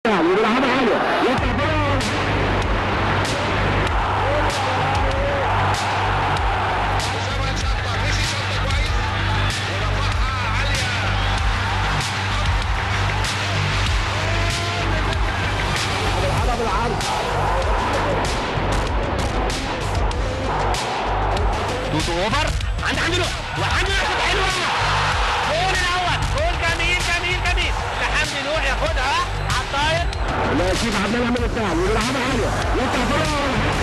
يعني بيلعبها عالية يطلع بره وسام شطه مشي شطه كويس ورفعها عاليه بيلعبها بالعرض توتو اوفر عند حمدي وحمدي نوح حلوه جول الاول جول جميل جميل جميل لحمدي نوح ياخدها على الطاير نجيب عبد الله من السهل وبيلعبها عالية يطلع بره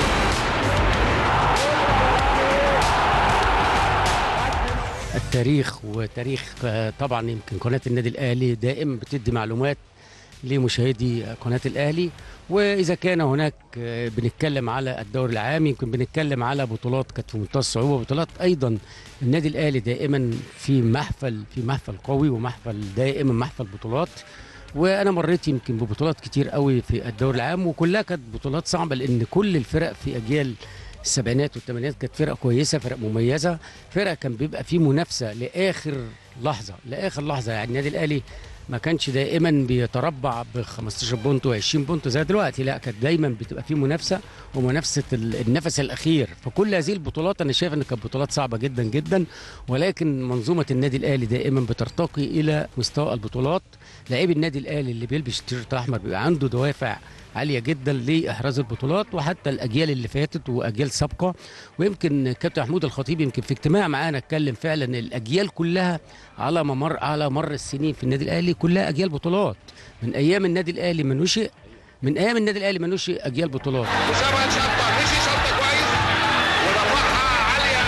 التاريخ وتاريخ آه، طبعا يمكن قناه النادي الاهلي دائما بتدي معلومات لمشاهدي قناه الاهلي واذا كان هناك آه، بنتكلم على الدوري العام يمكن بنتكلم على بطولات كانت في منتهى الصعوبه بطولات ايضا النادي الاهلي دائما في محفل في محفل قوي ومحفل دائما محفل بطولات وانا مريت يمكن ببطولات كتير قوي في الدوري العام وكلها كانت بطولات صعبه لان كل الفرق في اجيال السبعينات والثمانينات كانت فرق كويسه فرق مميزه فرق كان بيبقى فيه منافسه لاخر لحظه لاخر لحظه يعني النادي الاهلي ما كانش دائما بيتربع ب 15 بونت و20 بونت زي دلوقتي لا كانت دايما بتبقى فيه منافسه ومنافسه ال- النفس الاخير فكل هذه البطولات انا شايف ان كانت بطولات صعبه جدا جدا ولكن منظومه النادي الاهلي دائما بترتقي الى مستوى البطولات لاعبي النادي الاهلي اللي بيلبس التيشيرت الاحمر بيبقى عنده دوافع عاليه جدا لاحراز البطولات وحتى الاجيال اللي فاتت واجيال سابقه ويمكن كابتن محمود الخطيب يمكن في اجتماع معانا اتكلم فعلا إن الاجيال كلها على ممر على مر السنين في النادي الاهلي كلها اجيال بطولات من ايام النادي الاهلي ما نشئ من ايام النادي الاهلي ما نشئ اجيال بطولات وسام شطه مشي شطه كويس ورفعها عاليه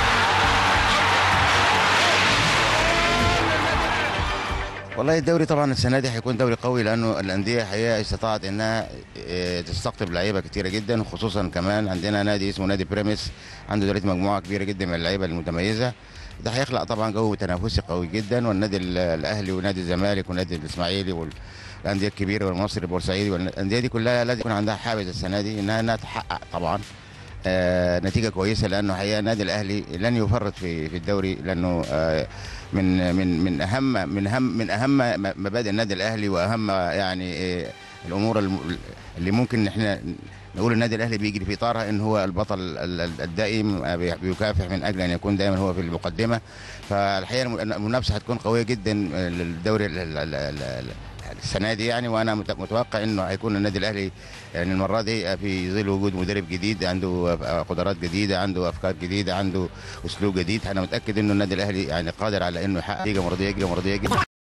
والله الدوري طبعا السنه دي هيكون دوري قوي لانه الانديه حقيقه استطاعت انها آه، تستقطب لعيبه كتيره جدا وخصوصا كمان عندنا نادي اسمه نادي بريمس عنده دلوقتي مجموعه كبيره جدا من اللعيبه المتميزه ده هيخلق طبعا جو تنافسي قوي جدا والنادي ال- الاهلي ونادي الزمالك والنادي الاسماعيلي والانديه الكبيره والمصري البورسعيدي والانديه دي كلها لازم يكون عندها حافز السنه دي انها انها تحقق طبعا آه، نتيجه كويسه لانه حقيقه النادي الاهلي لن يفرط في في الدوري لانه آه، من من من اهم من اهم من اهم م- مبادئ النادي الاهلي واهم يعني آه، الامور الم- اللي ممكن احنا نقول النادي الاهلي بيجري في اطارها ان هو البطل ال- ال- الدائم آه، بي- بيكافح من اجل ان يكون دائما هو في المقدمه فالحقيقه الم- المنافسه هتكون قويه جدا آه، للدوري ال- ال- ال- ال- ال- السنه دي يعني وانا مت- متوقع انه هيكون النادي الاهلي يعني المره دي في ظل وجود مدرب جديد عنده قدرات جديده عنده افكار جديده عنده اسلوب جديد انا متاكد انه النادي الاهلي يعني قادر على انه يحقق نتيجه مرضيه جدا مرضيه جدا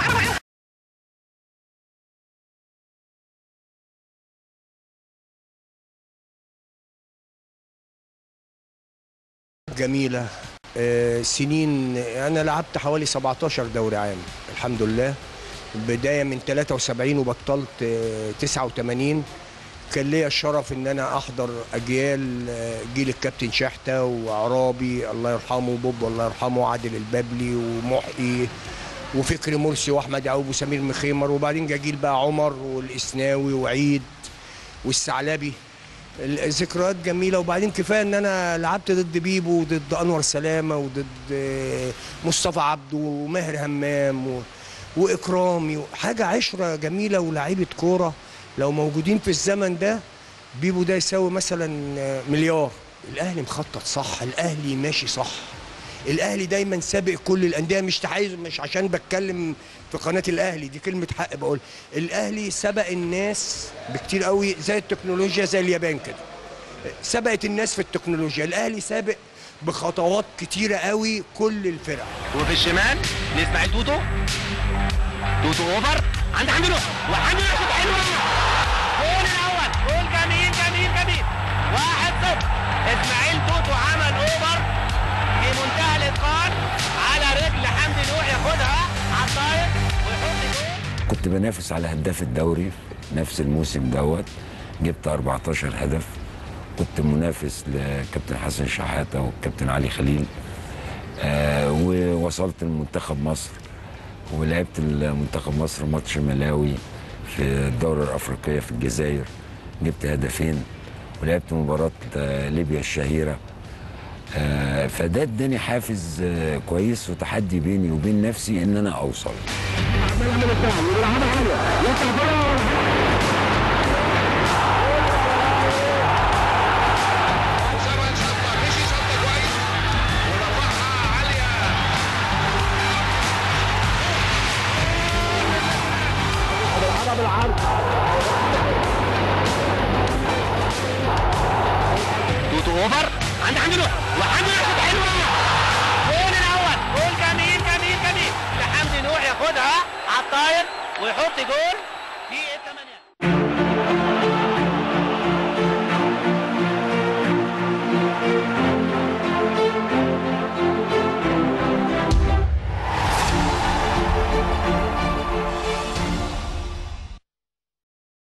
جميلة آه، سنين أنا لعبت حوالي 17 دوري عام الحمد لله بداية من 73 وبطلت آه، 89 كان ليا الشرف ان انا احضر اجيال آه، جيل الكابتن شحته وعرابي الله يرحمه وبوب الله يرحمه وعادل البابلي ومحيي وفكري مرسي واحمد يعقوب وسمير مخيمر وبعدين جا جيل بقى عمر والاسناوي وعيد والثعلبي الذكريات جميله وبعدين كفايه ان انا لعبت ضد بيبو وضد انور سلامه وضد آه، مصطفى عبده وماهر همام و... واكرامي حاجه عشره جميله ولاعيبه كوره لو موجودين في الزمن ده بيبو ده يساوي مثلا آه، مليار الاهلي مخطط صح الاهلي ماشي صح الاهلي دايما سابق كل الانديه مش تحيز مش عشان بتكلم في قناه الاهلي دي كلمه حق بقول الاهلي سبق الناس بكتير قوي زي التكنولوجيا زي اليابان كده سبقت الناس في التكنولوجيا الاهلي سابق بخطوات كتيره قوي كل الفرق وفي الشمال لاسماعيل توتو توتو اوفر عند حمدي نوح وحمدي نوح شوط حلوه جول الاول جول جميل جميل جميل واحد صفر اسماعيل توتو عمل اوفر في منتهى الاتقان على رجل حمدي نوح ياخدها على الطاير ويحط جول كنت بنافس على هداف الدوري نفس الموسم دوت جبت 14 هدف كنت منافس لكابتن حسن شحاته والكابتن علي خليل آه ووصلت لمنتخب مصر ولعبت المنتخب مصر ماتش ملاوي في الدورة الأفريقية في الجزائر جبت هدفين ولعبت مباراة آه، ليبيا الشهيرة آه، فده اداني حافز آه، كويس وتحدي بيني وبين نفسي ان انا اوصل عمال يعمل السهل وبيلعبها عالية يطلع بره يلعب العرض توتو اوفر عند حمدي نوح وحمدي نوح شوط حلوه جول الاول جول جميل جميل جميل لحمدي نوح ياخدها على الطاير ويحط جول